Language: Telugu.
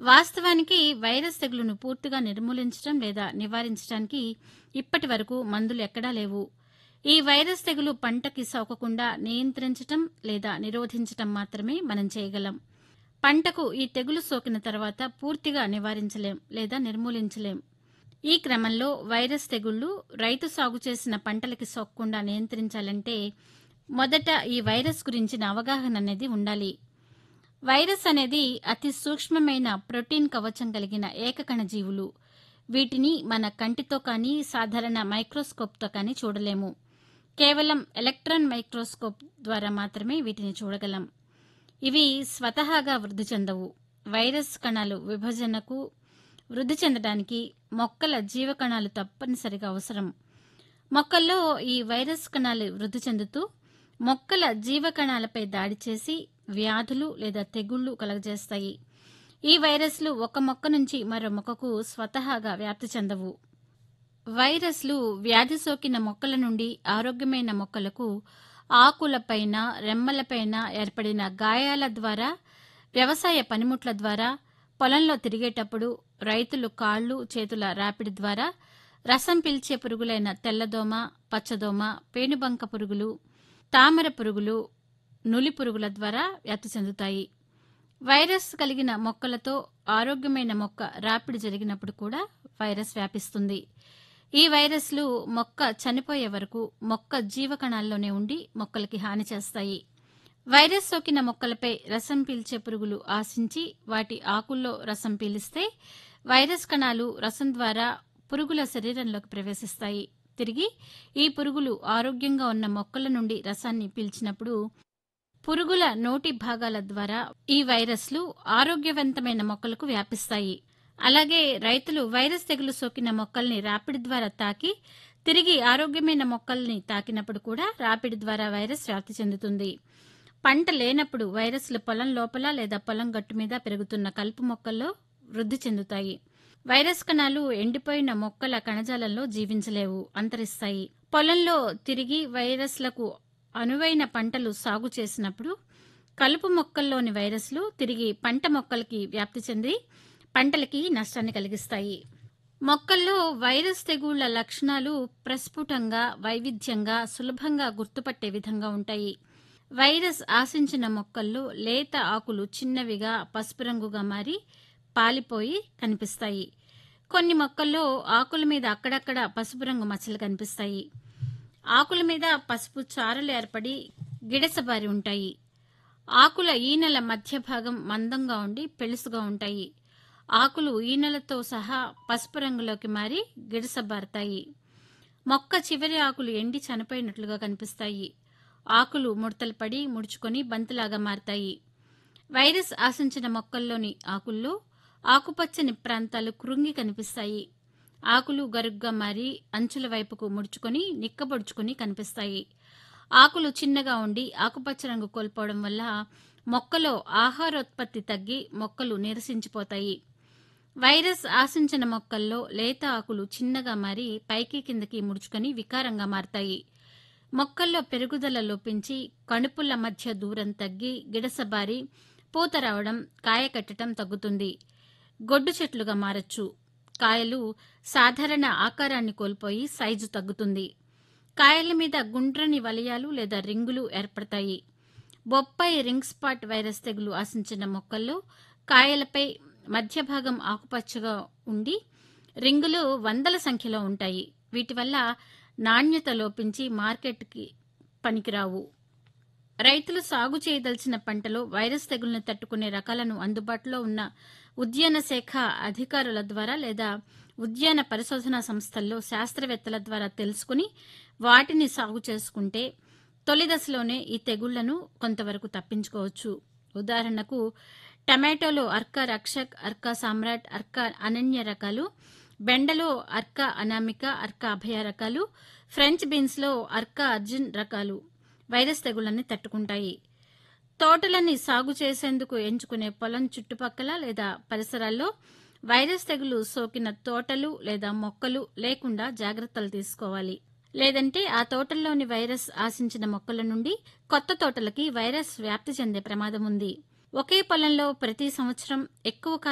వాస్తవానికి వైరస్ తెగులును పూర్తిగా నిర్మూలించడం లేదా నివారించడానికి ఇప్పటి వరకు మందులు ఎక్కడా లేవు ఈ వైరస్ తెగులు పంటకి సోకకుండా నియంత్రించటం లేదా నిరోధించటం మాత్రమే మనం చేయగలం పంటకు ఈ తెగులు సోకిన తర్వాత పూర్తిగా నివారించలేం లేదా నిర్మూలించలేం ఈ క్రమంలో వైరస్ తెగుళ్లు రైతు సాగు చేసిన పంటలకి సోకకుండా నియంత్రించాలంటే మొదట ఈ వైరస్ గురించిన అవగాహన అనేది ఉండాలి వైరస్ అనేది అతి సూక్ష్మమైన ప్రోటీన్ కవచం కలిగిన ఏకకణ జీవులు వీటిని మన కంటితో కానీ సాధారణ మైక్రోస్కోప్తో కానీ చూడలేము కేవలం ఎలక్ట్రాన్ మైక్రోస్కోప్ ద్వారా మాత్రమే వీటిని చూడగలం ఇవి స్వతహాగా వృద్ధి చెందవు వైరస్ కణాలు విభజనకు వృద్ధి చెందడానికి మొక్కల జీవకణాలు తప్పనిసరిగా అవసరం మొక్కల్లో ఈ వైరస్ కణాలు వృద్ధి చెందుతూ మొక్కల జీవకణాలపై దాడి చేసి వ్యాధులు లేదా తెగుళ్లు కలగజేస్తాయి ఈ వైరస్లు ఒక మొక్క నుంచి మరో మొక్కకు స్వతహాగా వ్యాప్తి చెందవు వైరస్లు వ్యాధి సోకిన మొక్కల నుండి ఆరోగ్యమైన మొక్కలకు ఆకులపైన రెమ్మలపైన ఏర్పడిన గాయాల ద్వారా వ్యవసాయ పనిముట్ల ద్వారా పొలంలో తిరిగేటప్పుడు రైతులు కాళ్ళు చేతుల రాపిడి ద్వారా రసం పీల్చే పురుగులైన తెల్లదోమ పచ్చదోమ పేనుబంక పురుగులు తామర పురుగులు నులి పురుగుల ద్వారా వ్యాప్తి చెందుతాయి వైరస్ కలిగిన మొక్కలతో ఆరోగ్యమైన మొక్క రాపిడి జరిగినప్పుడు కూడా వైరస్ వ్యాపిస్తుంది ఈ వైరస్లు మొక్క చనిపోయే వరకు మొక్క జీవకణాల్లోనే ఉండి మొక్కలకి హాని చేస్తాయి వైరస్ సోకిన మొక్కలపై రసం పీల్చే పురుగులు ఆశించి వాటి ఆకుల్లో రసం పీలిస్తే వైరస్ కణాలు రసం ద్వారా పురుగుల శరీరంలోకి ప్రవేశిస్తాయి తిరిగి ఈ పురుగులు ఆరోగ్యంగా ఉన్న మొక్కల నుండి రసాన్ని పీల్చినప్పుడు పురుగుల నోటి భాగాల ద్వారా ఈ వైరస్లు ఆరోగ్యవంతమైన మొక్కలకు వ్యాపిస్తాయి అలాగే రైతులు వైరస్ తెగులు సోకిన మొక్కల్ని రాపిడి ద్వారా తాకి తిరిగి ఆరోగ్యమైన మొక్కల్ని తాకినప్పుడు కూడా రాపిడి ద్వారా వైరస్ వ్యాప్తి చెందుతుంది పంట లేనప్పుడు వైరస్లు పొలం లోపల లేదా పొలం గట్టు మీద పెరుగుతున్న కలుపు మొక్కల్లో వృద్ధి చెందుతాయి వైరస్ కణాలు ఎండిపోయిన మొక్కల కణజాలంలో జీవించలేవు అంతరిస్తాయి పొలంలో తిరిగి వైరస్లకు అనువైన పంటలు సాగు చేసినప్పుడు కలుపు మొక్కల్లోని వైరస్లు తిరిగి పంట మొక్కలకి వ్యాప్తి చెంది పంటలకి నష్టాన్ని కలిగిస్తాయి మొక్కల్లో వైరస్ తెగుళ్ల లక్షణాలు ప్రస్ఫుటంగా వైవిధ్యంగా సులభంగా గుర్తుపట్టే విధంగా ఉంటాయి వైరస్ ఆశించిన మొక్కల్లో లేత ఆకులు చిన్నవిగా పసుపు రంగుగా మారి పాలిపోయి కనిపిస్తాయి కొన్ని మొక్కల్లో ఆకుల మీద అక్కడక్కడ పసుపు రంగు మచ్చలు కనిపిస్తాయి ఆకుల మీద పసుపు చారలు ఏర్పడి గిడసబారి ఉంటాయి ఆకుల ఈనెల మధ్య భాగం మందంగా ఉండి పెళుసుగా ఉంటాయి ఆకులు ఈనెలతో సహా పసుపు రంగులోకి మారి గిడసబారతాయి మొక్క చివరి ఆకులు ఎండి చనిపోయినట్లుగా కనిపిస్తాయి ఆకులు ముడతలు పడి ముడుచుకొని బంతిలాగా మారతాయి వైరస్ ఆశించిన మొక్కల్లోని ఆకుల్లో ఆకుపచ్చని ప్రాంతాలు కృంగి కనిపిస్తాయి ఆకులు గరుగ్గా మారి అంచుల వైపుకు ముడుచుకొని నిక్కబొడుచుకొని కనిపిస్తాయి ఆకులు చిన్నగా ఉండి ఆకుపచ్చ రంగు కోల్పోవడం వల్ల మొక్కలో ఆహారోత్పత్తి తగ్గి మొక్కలు నీరసించిపోతాయి వైరస్ ఆశించిన మొక్కల్లో లేత ఆకులు చిన్నగా మారి పైకి కిందకి ముడుచుకొని వికారంగా మారతాయి మొక్కల్లో పెరుగుదల లోపించి కణుపుల మధ్య దూరం తగ్గి గిడసబారి పూత రావడం కాయ కట్టడం తగ్గుతుంది గొడ్డు చెట్లుగా మారచ్చు కాయలు సాధారణ ఆకారాన్ని కోల్పోయి సైజు తగ్గుతుంది కాయల మీద గుండ్రని వలయాలు లేదా రింగులు ఏర్పడతాయి బొప్పాయి రింగ్ స్పాట్ వైరస్ తెగులు ఆశించిన మొక్కల్లో కాయలపై మధ్య భాగం ఆకుపచ్చగా ఉండి రింగులు వందల సంఖ్యలో ఉంటాయి వీటి వల్ల నాణ్యత లోపించి మార్కెట్కి పనికిరావు రైతులు సాగు చేయదలిచిన పంటలో వైరస్ తెగులను తట్టుకునే రకాలను అందుబాటులో ఉన్న ఉద్యాన శాఖ అధికారుల ద్వారా లేదా ఉద్యాన పరిశోధనా సంస్థల్లో శాస్త్రవేత్తల ద్వారా తెలుసుకుని వాటిని సాగు చేసుకుంటే తొలి దశలోనే ఈ తెగుళ్లను కొంతవరకు తప్పించుకోవచ్చు ఉదాహరణకు టమాటోలో అర్కా రక్షక్ అర్కా సామ్రాట్ అర్కా అనన్య రకాలు బెండలో అర్కా అనామిక అర్కా అభయ రకాలు ఫ్రెంచ్ బీన్స్లో అర్కా అర్జున్ రకాలు వైరస్ తెగుళ్లని తట్టుకుంటాయి తోటలని సాగు చేసేందుకు ఎంచుకునే పొలం చుట్టుపక్కల లేదా పరిసరాల్లో వైరస్ తెగులు సోకిన తోటలు లేదా మొక్కలు లేకుండా జాగ్రత్తలు తీసుకోవాలి లేదంటే ఆ తోటల్లోని వైరస్ ఆశించిన మొక్కల నుండి కొత్త తోటలకి వైరస్ వ్యాప్తి చెందే ప్రమాదం ఉంది ఒకే పొలంలో ప్రతి సంవత్సరం ఎక్కువ